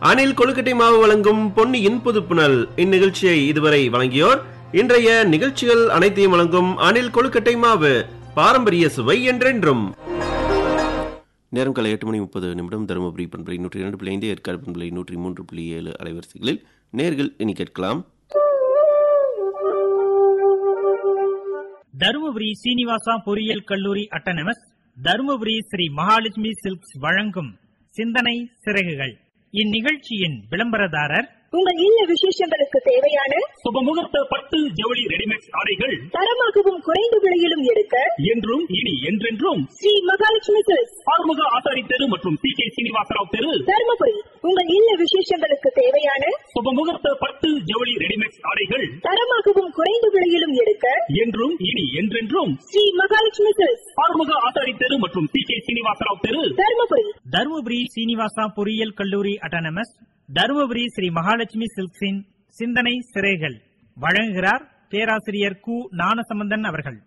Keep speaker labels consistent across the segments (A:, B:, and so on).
A: அணில் கொழுக்கட்டை மாவு வழங்கும் பொன்னியின் புதுப்புணல் இந்நிகழ்ச்சியை இதுவரை வழங்கியோர் இன்றைய நிகழ்ச்சிகள் அனைத்தையும் வழங்கும் அணில் கொழுக்கட்டை மாவு பாரம்பரிய சுவை என்றென்றும் நேரம் காலை எட்டு மணி முப்பது நிமிடம் தருமபுரி பண்பலை நூற்றி இரண்டு புள்ளி ஐந்து ஏற்காடு பண்பலை நூற்றி மூன்று புள்ளி ஏழு அலைவரிசைகளில் நேர்கள் இனி கேட்கலாம்
B: தருமபுரி சீனிவாசா பொறியியல் கல்லூரி அட்டனமஸ் தருமபுரி ஸ்ரீ மகாலட்சுமி சில்க்ஸ் வழங்கும் சிந்தனை சிறகுகள் இந்நிகழ்ச்சியின் விளம்பரதாரர்
C: உங்கள் இல்ல விசேஷங்களுக்கு தேவையான
D: சுபமுகூர்த்த பட்டு ஜவுளி ரெடிமேட் ஆடைகள்
C: தரமாகவும் குறைந்த விலையிலும் எடுக்க
D: என்றும் இனி என்றென்றும்
C: ஸ்ரீ மகாலட்சுமி சில்க்ஸ்
D: ஆறுமுக ஆசாரி தெரு மற்றும் சி கே சீனிவாசராவ் தெரு
C: தருமபுரி உங்கள் இல்ல விசேஷங்களுக்கு தேவையான
D: சுபமுகூர்த்த பட்டு ஜவுளி ரெடிமேட் ஆடைகள்
C: தரமாகவும் குறைந்த விலையிலும் எடுக்க
D: என்றும் இனி என்றென்றும்
C: ஸ்ரீ மகாலட்சுமி சில்க்ஸ்
D: ஆறுமுக ஆசாரி தெரு மற்றும் சி கே சீனிவாசராவ் தெரு
C: தருமபுரி
B: தருமபுரி சீனிவாசா பொறியியல் கல்லூரி அட்டனமஸ் தருமபுரி ஸ்ரீ மகாலட்சுமி சில்க்ஸின் சிந்தனை சிறைகள் வழங்குகிறார் பேராசிரியர் கு ஞானசம்பந்தன் அவர்கள்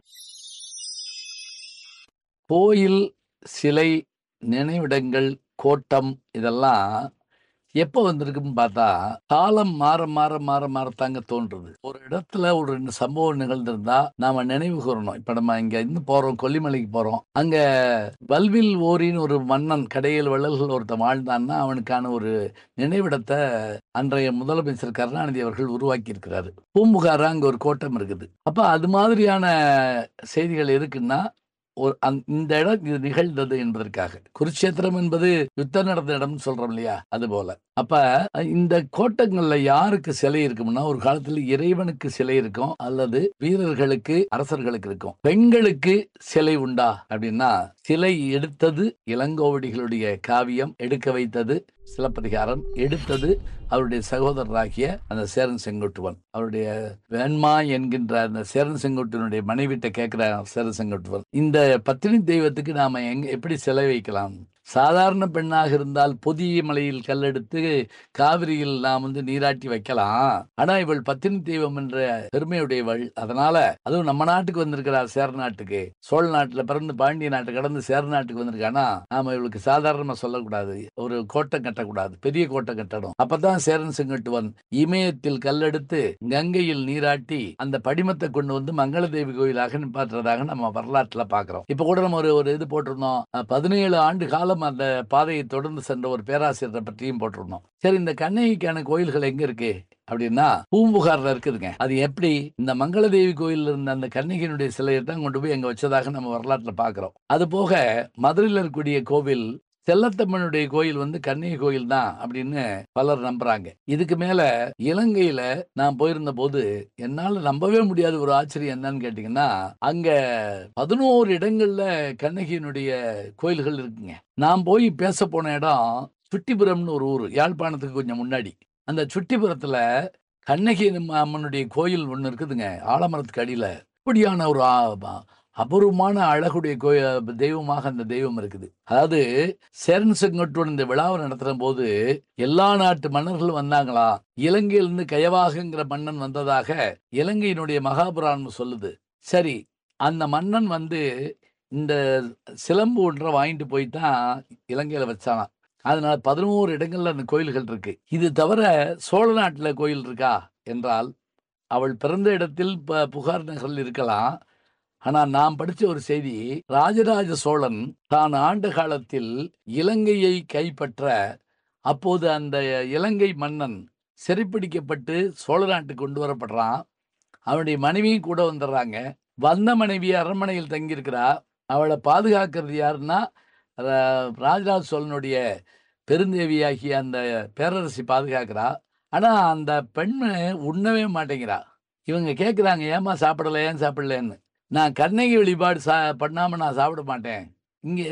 E: கோயில் சிலை நினைவிடங்கள் கோட்டம் இதெல்லாம் எப்போ வந்திருக்குன்னு பார்த்தா காலம் மாற மாற மாற மாறத்தாங்க தோன்றுது ஒரு இடத்துல ஒரு ரெண்டு சம்பவம் நிகழ்ந்திருந்தா நாம நினைவு கூறணும் இப்ப நம்ம இங்க இருந்து போறோம் கொல்லிமலைக்கு போறோம் அங்க வல்வில் ஓரின்னு ஒரு மன்னன் கடையில் வள்ளல்கள் ஒருத்தன் வாழ்ந்தான்னா அவனுக்கான ஒரு நினைவிடத்தை அன்றைய முதலமைச்சர் கருணாநிதி அவர்கள் உருவாக்கி இருக்கிறாரு பூம்புகாரா அங்க ஒரு கோட்டம் இருக்குது அப்ப அது மாதிரியான செய்திகள் இருக்குன்னா ஒரு அந்- இந்த இடம் இது நிகழ்ந்தது என்பதற்காக குருட்சேத்திரம் என்பது யுத்தம் நடந்த இடம்னு சொல்றோம் இல்லையா அது போல அப்ப அஹ், இந்த கோட்டங்கள்ல யாருக்கு சிலை இருக்கும்னா ஒரு காலத்துல இறைவனுக்கு சிலை இருக்கும் அல்லது வீரர்களுக்கு அரசர்களுக்கு இருக்கும் பெண்களுக்கு சிலை உண்டா அப்படின்னா சிலை எடுத்தது இளங்கோவடிகளுடைய காவியம் எடுக்க வைத்தது சிலப்பதிகாரம் எடுத்தது அவருடைய சகோதரராகிய அந்த சேரன் செங்குட்டுவன் அவருடைய வேண்மா என்கின்ற அந்த சேரன் செங்குட்டுவனுடைய மனைவிட்ட கேட்கிற சேரன் செங்குட்டுவன் இந்த பத்தினி தெய்வத்துக்கு நாம எங்க எப்படி சிலை வைக்கலாம் சாதாரண பெண்ணாக இருந்தால் பொதிய மலையில் கல்லெடுத்து காவிரியில் நாம் வந்து நீராட்டி வைக்கலாம் ஆனா இவள் பத்தினி தெய்வம் என்ற பெருமையுடையவள் அதனால அதுவும் நம்ம நாட்டுக்கு வந்திருக்கிறார் சேர நாட்டுக்கு சோழ நாட்டுல பிறந்து பாண்டிய நாட்டு கடந்து சேர நாட்டுக்கு வந்திருக்கானா நாம இவளுக்கு சாதாரணமா சொல்லக்கூடாது ஒரு கோட்டை கட்டக்கூடாது பெரிய கோட்டை கட்டணும் அப்பதான் சேரன் செங்கட்டுவன் இமயத்தில் கல்லெடுத்து கங்கையில் நீராட்டி அந்த படிமத்தை கொண்டு வந்து மங்களதேவி கோயிலாக நிப்பாட்டுறதாக நம்ம வரலாற்றுல பாக்குறோம் இப்ப கூட நம்ம ஒரு ஒரு இது போட்டிருந்தோம் அஹ், பதினேழு ஆண்டு காலம் அந்த பாதையை தொடர்ந்து சென்ற ஒரு பேராசிரியரை பற்றியும் போட்டிருந்தோம் சரி இந்த கண்ணகிக்கான கோயில்கள் எங்க இருக்கு அப்படின்னா பூம்புகார்ல இருக்குதுங்க அது எப்படி இந்த மங்களதேவி கோயில்ல இருந்த அந்த கண்ணகியினுடைய சிலையை தான் கொண்டு போய் அங்க வச்சதாக நம்ம வரலாற்றுல பாக்குறோம் அது போக மதுரையில் இருக்கக்கூடிய கோவில் செல்லத்தம்மனுடைய கோயில் வந்து கண்ணகி கோயில் தான் அப்படின்னு பலர் நம்புறாங்க இதுக்கு மேல இலங்கையில நான் போயிருந்த போது என்னால நம்பவே முடியாத ஒரு ஆச்சரியம் என்னன்னு கேட்டீங்கன்னா அங்க பதினோரு இடங்கள்ல கண்ணகியினுடைய கோயில்கள் இருக்குங்க நான் போய் பேச போன இடம் சுட்டிபுரம்னு ஒரு ஊர் யாழ்ப்பாணத்துக்கு கொஞ்சம் முன்னாடி அந்த சுட்டிபுரத்துல கண்ணகி நம்ம அம்மனுடைய கோயில் ஒண்ணு இருக்குதுங்க ஆலமரத்துக்கு அடியில இப்படியான ஒரு ஆ- அபூர்வமான அழகுடைய கோயில் தெய்வமாக அந்த தெய்வம் இருக்குது அதாவது சேரன் செங்கோட்டுவன் இந்த விழாவை நடத்துற போது எல்லா நாட்டு மன்னர்களும் வந்தாங்களா இலங்கையிலிருந்து கயவாகங்கிற மன்னன் வந்ததாக இலங்கையினுடைய மகாபுராணம் சொல்லுது சரி அந்த மன்னன் வந்து இந்த சிலம்பு ஒன்றை வாங்கிட்டு போய் தான் இலங்கையில வச்சானாம் அதனால பதினோரு இடங்கள்ல அந்த கோயில்கள் இருக்கு இது தவிர சோழ நாட்டுல கோயில் இருக்கா என்றால் அவள் பிறந்த இடத்தில் ப- புகார் நகரில் இருக்கலாம் ஆனா நான் படிச்ச ஒரு செய்தி ராஜராஜ சோழன் தான் ஆண்ட காலத்தில் இலங்கையை கைப்பற்ற அப்போது அந்த இலங்கை மன்னன் சிறைப்பிடிக்கப்பட்டு சோழ நாட்டுக்கு கொண்டு வரப்படுறான் அவனுடைய மனைவியும் கூட வந்துடுறாங்க வந்த மனைவி அரண்மனையில் தங்கியிருக்கிறா அவளை பாதுகாக்கிறது யாருன்னா ரா- ராஜராஜ சோழனுடைய பெருந்தேவியாகிய அந்த பேரரசி பாதுகாக்கிறா ஆனா அந்த பெண்ணு உண்ணவே மாட்டேங்கிறா இவங்க கேட்குறாங்க ஏமா சாப்பிடல ஏன் சாப்பிடலன்னு நான் கண்ணகி வழிபாடு சா பண்ணாம நான் சாப்பிட மாட்டேன் இங்கே